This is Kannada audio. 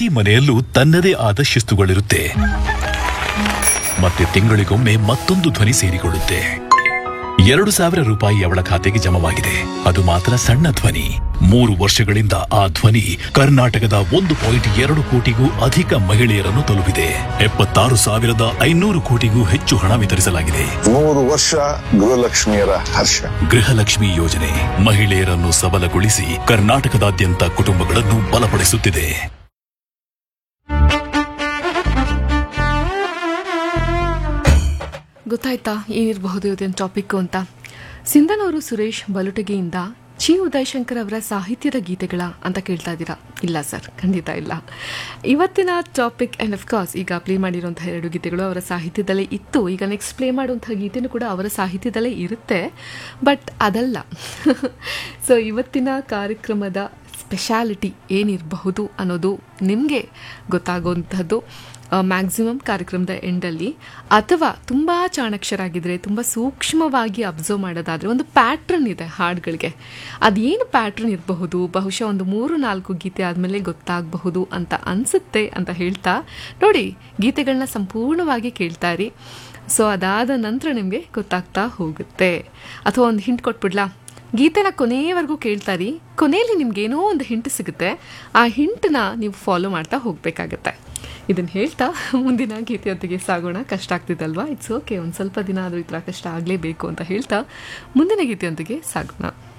ಪ್ರತಿ ಮನೆಯಲ್ಲೂ ತನ್ನದೇ ಆದ ಶಿಸ್ತುಗಳಿರುತ್ತೆ ಮತ್ತೆ ತಿಂಗಳಿಗೊಮ್ಮೆ ಮತ್ತೊಂದು ಧ್ವನಿ ಸೇರಿಕೊಳ್ಳುತ್ತೆ ಎರಡು ಸಾವಿರ ರೂಪಾಯಿ ಅವಳ ಖಾತೆಗೆ ಜಮವಾಗಿದೆ ಅದು ಮಾತ್ರ ಸಣ್ಣ ಧ್ವನಿ ಮೂರು ವರ್ಷಗಳಿಂದ ಆ ಧ್ವನಿ ಕರ್ನಾಟಕದ ಒಂದು ಪಾಯಿಂಟ್ ಎರಡು ಕೋಟಿಗೂ ಅಧಿಕ ಮಹಿಳೆಯರನ್ನು ತಲುಪಿದೆ ಎಪ್ಪತ್ತಾರು ಸಾವಿರದ ಐನೂರು ಕೋಟಿಗೂ ಹೆಚ್ಚು ಹಣ ವಿತರಿಸಲಾಗಿದೆ ಮೂರು ವರ್ಷ ಗೃಹಲಕ್ಷ್ಮಿಯರ ಹರ್ಷ ಗೃಹಲಕ್ಷ್ಮಿ ಯೋಜನೆ ಮಹಿಳೆಯರನ್ನು ಸಬಲಗೊಳಿಸಿ ಕರ್ನಾಟಕದಾದ್ಯಂತ ಕುಟುಂಬಗಳನ್ನು ಬಲಪಡಿಸುತ್ತಿದೆ ಗೊತ್ತಾಯ್ತಾ ಏನಿರಬಹುದು ಇವತ್ತಿನ ಟಾಪಿಕ್ ಅಂತ ಸಿಂಧನೂರು ಸುರೇಶ್ ಬಲುಟಗಿಯಿಂದ ಚಿ ಉದಯಶಂಕರ್ ಅವರ ಸಾಹಿತ್ಯದ ಗೀತೆಗಳ ಅಂತ ಕೇಳ್ತಾ ಇದ್ದೀರಾ ಇಲ್ಲ ಸರ್ ಖಂಡಿತ ಇಲ್ಲ ಇವತ್ತಿನ ಟಾಪಿಕ್ ಆ್ಯಂಡ್ ಅಫ್ಕೋರ್ಸ್ ಈಗ ಪ್ಲೇ ಮಾಡಿರುವಂತಹ ಎರಡು ಗೀತೆಗಳು ಅವರ ಸಾಹಿತ್ಯದಲ್ಲೇ ಇತ್ತು ಈಗ ನೆಕ್ಸ್ಟ್ ಪ್ಲೇ ಮಾಡುವಂತಹ ಗೀತೆನೂ ಕೂಡ ಅವರ ಸಾಹಿತ್ಯದಲ್ಲೇ ಇರುತ್ತೆ ಬಟ್ ಅದಲ್ಲ ಸೊ ಇವತ್ತಿನ ಕಾರ್ಯಕ್ರಮದ ಸ್ಪೆಷಾಲಿಟಿ ಏನಿರಬಹುದು ಅನ್ನೋದು ನಿಮಗೆ ಗೊತ್ತಾಗುವಂಥದ್ದು ಮ್ಯಾಕ್ಸಿಮಮ್ ಕಾರ್ಯಕ್ರಮದ ಎಂಡಲ್ಲಿ ಅಥವಾ ತುಂಬ ಚಾಣಕ್ಷರಾಗಿದ್ದರೆ ತುಂಬ ಸೂಕ್ಷ್ಮವಾಗಿ ಅಬ್ಸರ್ವ್ ಮಾಡೋದಾದರೆ ಒಂದು ಪ್ಯಾಟ್ರನ್ ಇದೆ ಹಾಡುಗಳಿಗೆ ಅದೇನು ಪ್ಯಾಟ್ರನ್ ಇರಬಹುದು ಬಹುಶಃ ಒಂದು ಮೂರು ನಾಲ್ಕು ಗೀತೆ ಆದಮೇಲೆ ಗೊತ್ತಾಗಬಹುದು ಅಂತ ಅನಿಸುತ್ತೆ ಅಂತ ಹೇಳ್ತಾ ನೋಡಿ ಗೀತೆಗಳನ್ನ ಸಂಪೂರ್ಣವಾಗಿ ಕೇಳ್ತಾ ಇರಿ ಸೊ ಅದಾದ ನಂತರ ನಿಮಗೆ ಗೊತ್ತಾಗ್ತಾ ಹೋಗುತ್ತೆ ಅಥವಾ ಒಂದು ಹಿಂಟ್ ಕೊಟ್ಬಿಡ್ಲಾ ಗೀತೆನ ಕೊನೆಯವರೆಗೂ ಕೇಳ್ತಾರಿ ಕೊನೆಯಲ್ಲಿ ನಿಮ್ಗೇನೋ ಒಂದು ಹಿಂಟ್ ಸಿಗುತ್ತೆ ಆ ಹಿಂಟನ್ನ ನೀವು ಫಾಲೋ ಮಾಡ್ತಾ ಹೋಗಬೇಕಾಗತ್ತೆ ಇದನ್ನು ಹೇಳ್ತಾ ಮುಂದಿನ ಗೀತೆಯೊತ್ತಿಗೆ ಸಾಗೋಣ ಕಷ್ಟ ಆಗ್ತಿದ್ದಲ್ವಾ ಇಟ್ಸ್ ಓಕೆ ಒಂದು ಸ್ವಲ್ಪ ದಿನ ಆದರೂ ಈ ಥರ ಕಷ್ಟ ಆಗಲೇಬೇಕು ಅಂತ ಹೇಳ್ತಾ ಮುಂದಿನ ಗೀತೆಯೊಂದಿಗೆ ಸಾಗೋಣ